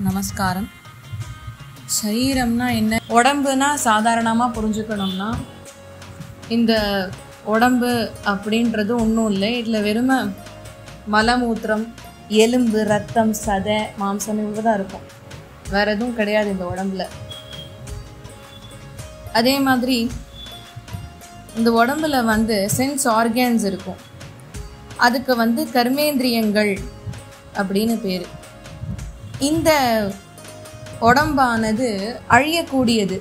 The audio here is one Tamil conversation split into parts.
நமஸ்காரம் சரீரம்னா என்ன உடம்புனா சாதாரணமாக புரிஞ்சுக்கணும்னா இந்த உடம்பு அப்படின்றது ஒன்றும் இல்லை இதில் வெறுமை மலமூத்திரம் எலும்பு ரத்தம் சதை மாம்சம் இவ்வளோ தான் இருக்கும் வேற எதுவும் கிடையாது இந்த உடம்புல அதே மாதிரி இந்த உடம்புல வந்து சென்ஸ் ஆர்கன்ஸ் இருக்கும் அதுக்கு வந்து கர்மேந்திரியங்கள் அப்படின்னு பேர் இந்த உடம்பானது அழியக்கூடியது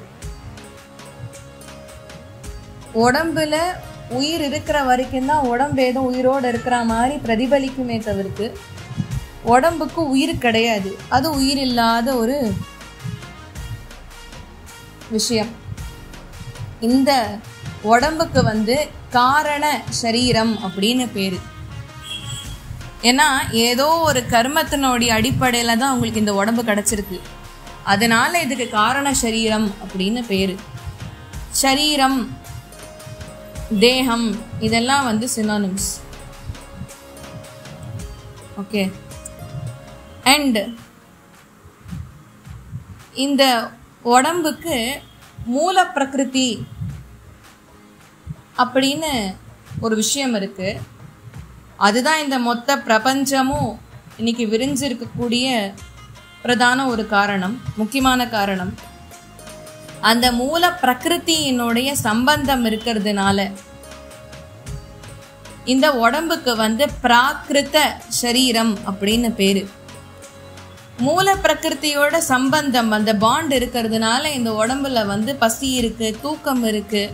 உடம்புல உயிர் இருக்கிற வரைக்கும் தான் உடம்பு ஏதோ உயிரோடு இருக்கிற மாதிரி பிரதிபலிக்குமே தவிர்த்து உடம்புக்கு உயிர் கிடையாது அது உயிர் இல்லாத ஒரு விஷயம் இந்த உடம்புக்கு வந்து காரண சரீரம் அப்படின்னு பேரு ஏன்னா ஏதோ ஒரு கர்மத்தினுடைய அடிப்படையில் தான் உங்களுக்கு இந்த உடம்பு கிடச்சிருக்கு அதனால இதுக்கு காரண சரீரம் அப்படின்னு பேரு சரீரம் தேகம் இதெல்லாம் வந்து சினானிம்ஸ் ஓகே அண்ட் இந்த உடம்புக்கு மூல பிரகிருதி அப்படின்னு ஒரு விஷயம் இருக்கு அதுதான் இந்த மொத்த பிரபஞ்சமும் இன்னைக்கு விரிஞ்சிருக்கக்கூடிய பிரதான ஒரு காரணம் முக்கியமான காரணம் அந்த மூல பிரகிருத்தியினுடைய சம்பந்தம் இருக்கிறதுனால இந்த உடம்புக்கு வந்து பிராகிருத சரீரம் அப்படின்னு பேரு மூல பிரகிருத்தியோட சம்பந்தம் அந்த பாண்ட் இருக்கிறதுனால இந்த உடம்புல வந்து பசி இருக்கு தூக்கம் இருக்கு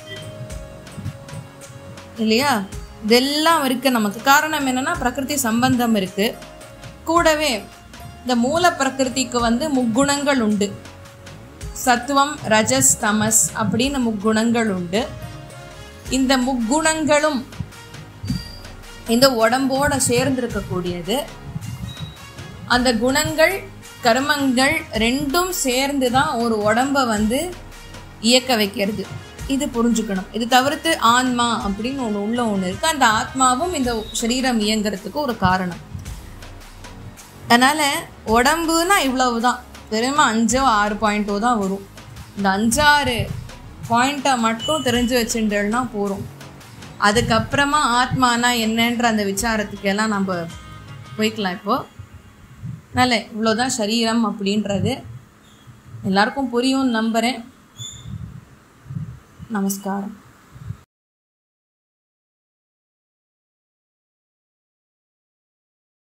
இல்லையா இதெல்லாம் இருக்கு நமக்கு காரணம் என்னன்னா பிரகிருதி சம்பந்தம் இருக்கு கூடவே இந்த மூல பிரகிருதிக்கு வந்து முக்குணங்கள் உண்டு சத்துவம் ரஜஸ் தமஸ் அப்படின்னு முக்குணங்கள் உண்டு இந்த முக்குணங்களும் இந்த உடம்போட சேர்ந்திருக்கக்கூடியது அந்த குணங்கள் கர்மங்கள் ரெண்டும் சேர்ந்து தான் ஒரு உடம்பை வந்து இயக்க வைக்கிறது இது புரிஞ்சுக்கணும் இது தவிர்த்து ஆன்மா அப்படின்னு ஒன்று உள்ள ஒன்று இருக்குது அந்த ஆத்மாவும் இந்த சரீரம் இயங்குறதுக்கு ஒரு காரணம் அதனால் உடம்புனா இவ்வளவு தான் வெறுமா அஞ்சோ ஆறு பாயிண்ட்டோ தான் வரும் இந்த அஞ்சாறு பாயிண்ட்டை மட்டும் தெரிஞ்சு வச்சுட்டோம்னா போகிறோம் அதுக்கப்புறமா ஆத்மானா என்னன்ற அந்த விசாரத்துக்கு எல்லாம் நம்ம போய்க்கலாம் இப்போது அதனால் இவ்வளோதான் சரீரம் அப்படின்றது எல்லாருக்கும் புரியும்னு நம்புகிறேன் நமஸ்காரம்